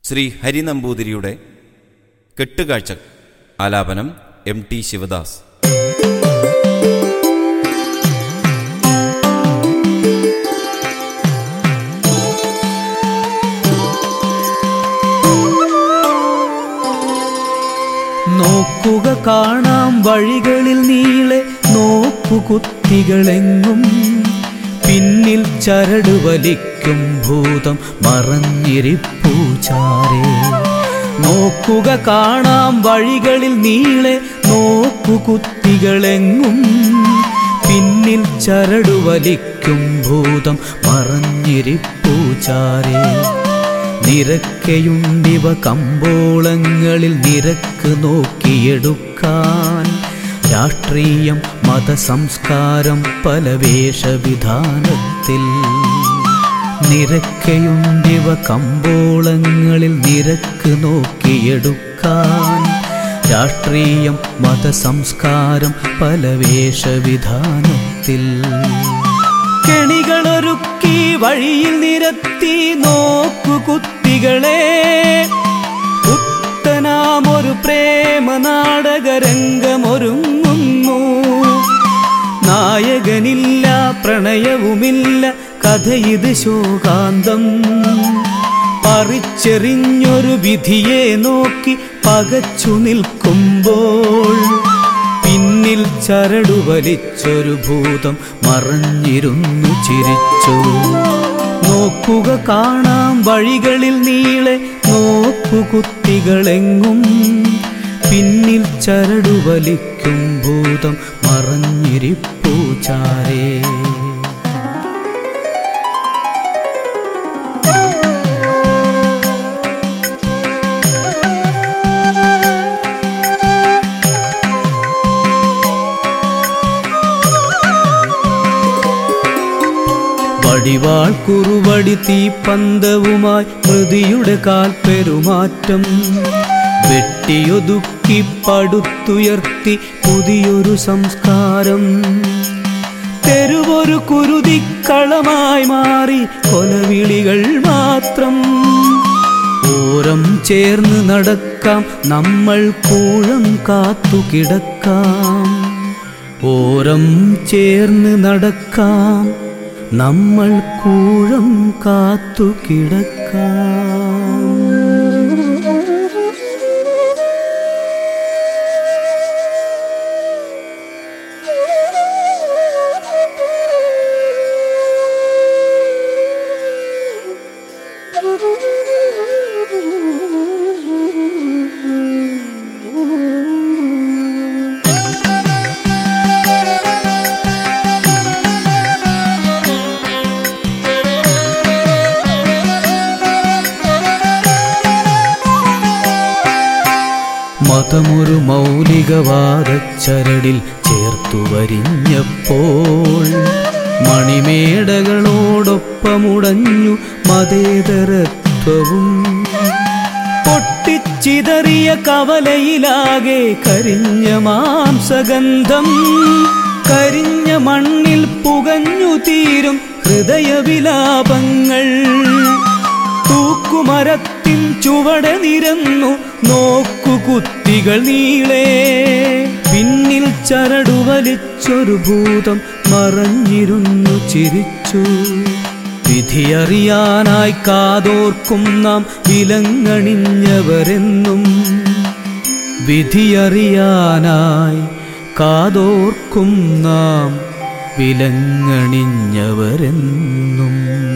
ശ്രീ ഹരി നമ്പൂതിരിയുടെ കെട്ടുകാഴ്ച ആലാപനം M T Sivadas നോക്കുക കാണാം വഴികളിൽ നീളെ നോക്കുകുത്തികളെങ്ങും പിന്നിൽ ചരട് വലിക്കും ഭൂതം മറഞ്ഞിരിപ്പൂചാരേ നോക്കുക കാണാം വഴികളിൽ നീളെ നോക്കുകുത്തികളെങ്ങും പിന്നിൽ ചരട് വലിക്കും ഭൂതം മറഞ്ഞിരിപ്പൂചാരേ നിരക്കയുണ്ടിവ കമ്പോളങ്ങളിൽ നിരക്ക് നോക്കിയെടുക്കാൻ രാഷ്ട്രീയം മതസംസ്കാരം പല വേഷവിധാനത്തിൽ നിരക്കയുണ്ടിവ കമ്പോളങ്ങളിൽ നിരക്ക് നോക്കിയെടുക്കാൻ രാഷ്ട്രീയം മതസംസ്കാരം പല വേഷവിധാനത്തിൽ കെണികളൊരുക്കി വഴിയിൽ നിരത്തി നോക്കു കുത്തികളെ പുത്തനാമൊരു പ്രേമ നാടകരംഗമൊരുങ്ങുന്നു നായകനില്ല പ്രണയവുമില്ല കഥയിത് ശോകാന്തം പറിച്ചെറിഞ്ഞൊരു വിധിയെ നോക്കി പകച്ചു നിൽക്കുമ്പോൾ പിന്നിൽ ചരടു വലിച്ചൊരു ഭൂതം മറഞ്ഞിരുന്നു ചിരിച്ചു നോക്കുക കാണാം വഴികളിൽ നീളെ നോക്കുകുത്തികളെങ്ങും പിന്നിൽ ചരടു വലിക്കും ഭൂതം മറഞ്ഞിരിപ്പൂചാരേ വടിവാൾ കുറുവടി തീപ്പന്തവുമായി മൃതിയുടെ കാൽ പെരുമാറ്റം വെട്ടിയൊതുക്കി പടുത്തുയർത്തി പുതിയൊരു സംസ്കാരം തെരുവൊരു കുരുതിക്കളമായി മാറി കൊലവിളികൾ മാത്രം ഓരം ചേർന്ന് നടക്കാം നമ്മൾ കൂഴം കാത്തു കിടക്കാം ഓരം ചേർന്ന് നടക്കാം നമ്മൾ കൂഴം കാത്തു കിടക്കാം മതമൊരു മൗലികവാദച്ചരടിൽ ചേർത്തു വരിഞ്ഞപ്പോൾ മണിമേടകളോടൊപ്പമുടഞ്ഞു മതേതരത്വവും പൊട്ടിച്ചിതറിയ കവലയിലാകെ കരിഞ്ഞ മാംസഗന്ധം കരിഞ്ഞ മണ്ണിൽ പുകഞ്ഞു തീരും ഹൃദയവിലാപങ്ങൾ തൂക്കുമരത്തിൻ ചുവടെ നിരന്നു നോക്കു കുത്തികൾ നീളേ പിന്നിൽ ചരടു വലിച്ചൊരു ഭൂതം മറഞ്ഞിരുന്നു ചിരിച്ചു വിധിയറിയാനായി കാതോർക്കും നാം വിലങ്ങണിഞ്ഞവരെന്നും വിധിയറിയാനായി കാതോർക്കും നാം വിലങ്ങണിഞ്ഞവരെന്നും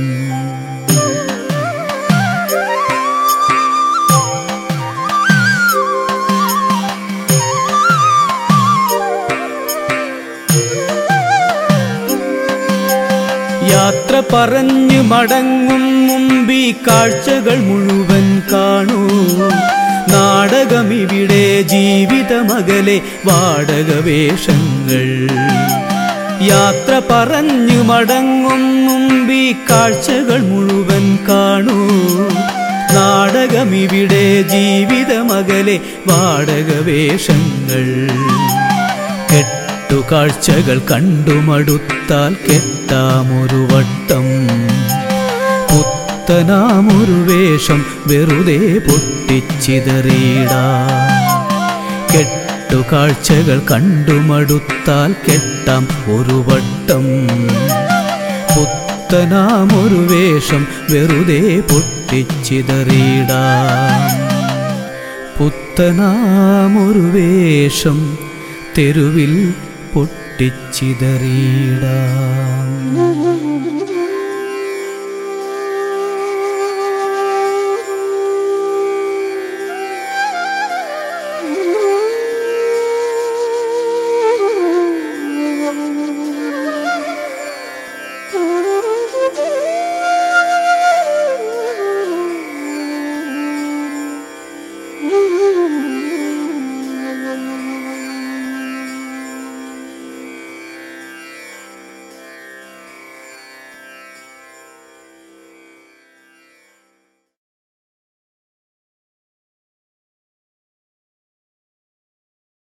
യാത്ര പറഞ്ഞു മടങ്ങും മുമ്പീ കാഴ്ചകൾ മുഴുവൻ കാണൂ നാടകമിവിടെ ജീവിതമകലെ വാടക വേഷങ്ങൾ യാത്ര പറഞ്ഞു മടങ്ങും മുമ്പീ കാഴ്ചകൾ മുഴുവൻ കാണൂ നാടകമിവിടെ ജീവിതമകലെ വാടക വേഷങ്ങൾ കെട്ടുകാഴ്ചകൾ കണ്ടുമടുത്താൽ കെട്ടാമൊരു വട്ടം പുത്ത പുത്തനാമൊരു വേഷം വെറുതെ പൊട്ടിച്ചിതറിയിടാ കെട്ടുകാഴ്ചകൾ കണ്ടുമടുത്താൽ കെട്ടാം ഒരു വട്ടം പുത്തനാമൊരു വേഷം വെറുതെ പൊട്ടിച്ചിതറിയിടാം പുത്തനാമൊരു വേഷം തെരുവിൽ പൊട്ടിച്ചിതറിയിടാം